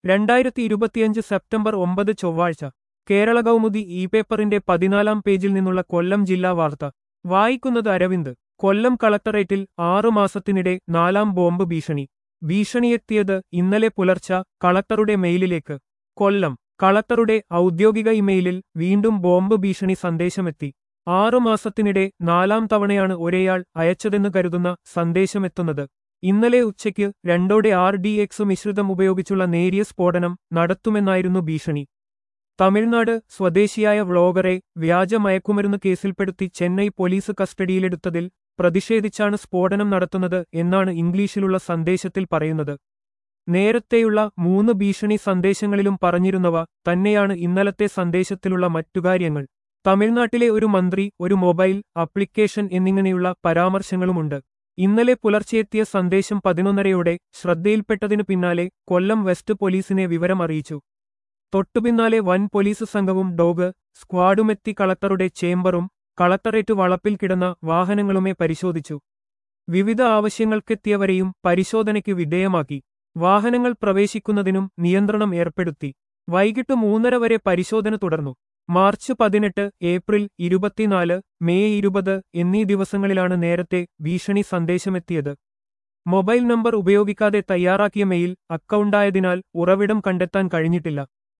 രണ്ടായിരത്തി ഇരുപത്തിയഞ്ച് സെപ്റ്റംബർ ഒമ്പത് ചൊവ്വാഴ്ച കേരള കൗമുദി ഇ പേപ്പറിന്റെ പതിനാലാം പേജിൽ നിന്നുള്ള കൊല്ലം ജില്ലാ വാർത്ത വായിക്കുന്നത് അരവിന്ദ് കൊല്ലം കളക്ടറേറ്റിൽ ആറു മാസത്തിനിടെ നാലാം ബോംബ് ഭീഷണി ഭീഷണിയെത്തിയത് ഇന്നലെ പുലർച്ച കളക്ടറുടെ മെയിലിലേക്ക് കൊല്ലം കളക്ടറുടെ ഔദ്യോഗിക ഇമെയിലിൽ വീണ്ടും ബോംബ് ഭീഷണി സന്ദേശമെത്തി ആറു മാസത്തിനിടെ നാലാം തവണയാണ് ഒരേയാൾ അയച്ചതെന്ന് കരുതുന്ന സന്ദേശമെത്തുന്നത് ഇന്നലെ ഉച്ചയ്ക്ക് രണ്ടോടെ ആർ ഡി എക്സ് മിശ്രിതം ഉപയോഗിച്ചുള്ള നേരിയ സ്ഫോടനം നടത്തുമെന്നായിരുന്നു ഭീഷണി തമിഴ്നാട് സ്വദേശിയായ വ്ളോഗറെ വ്യാജ മയക്കുമരുന്ന് കേസിൽപ്പെടുത്തി ചെന്നൈ പോലീസ് കസ്റ്റഡിയിലെടുത്തതിൽ പ്രതിഷേധിച്ചാണ് സ്ഫോടനം നടത്തുന്നത് എന്നാണ് ഇംഗ്ലീഷിലുള്ള സന്ദേശത്തിൽ പറയുന്നത് നേരത്തെയുള്ള മൂന്ന് ഭീഷണി സന്ദേശങ്ങളിലും പറഞ്ഞിരുന്നവ തന്നെയാണ് ഇന്നലത്തെ സന്ദേശത്തിലുള്ള മറ്റു കാര്യങ്ങൾ തമിഴ്നാട്ടിലെ ഒരു മന്ത്രി ഒരു മൊബൈൽ ആപ്ലിക്കേഷൻ എന്നിങ്ങനെയുള്ള പരാമർശങ്ങളുമുണ്ട് ഇന്നലെ പുലർച്ചെത്തിയ സന്ദേശം പതിനൊന്നരയോടെ ശ്രദ്ധയിൽപ്പെട്ടതിനു പിന്നാലെ കൊല്ലം വെസ്റ്റ് പോലീസിനെ വിവരം അറിയിച്ചു തൊട്ടുപിന്നാലെ വൻ പോലീസ് സംഘവും ഡോഗ് സ്ക്വാഡുമെത്തി കളക്ടറുടെ ചേംബറും കളക്ടറേറ്റ് വളപ്പിൽ കിടന്ന വാഹനങ്ങളുമേ പരിശോധിച്ചു വിവിധ ആവശ്യങ്ങൾക്കെത്തിയവരെയും പരിശോധനയ്ക്ക് വിധേയമാക്കി വാഹനങ്ങൾ പ്രവേശിക്കുന്നതിനും നിയന്ത്രണം ഏർപ്പെടുത്തി വൈകിട്ട് മൂന്നര വരെ പരിശോധന തുടർന്നു മാർച്ച് പതിനെട്ട് ഏപ്രിൽ ഇരുപത്തിനാല് മെയ് ഇരുപത് എന്നീ ദിവസങ്ങളിലാണ് നേരത്തെ ഭീഷണി സന്ദേശമെത്തിയത് മൊബൈൽ നമ്പർ ഉപയോഗിക്കാതെ തയ്യാറാക്കിയ മെയിൽ അക്കൗണ്ടായതിനാൽ ഉറവിടം കണ്ടെത്താൻ കഴിഞ്ഞിട്ടില്ല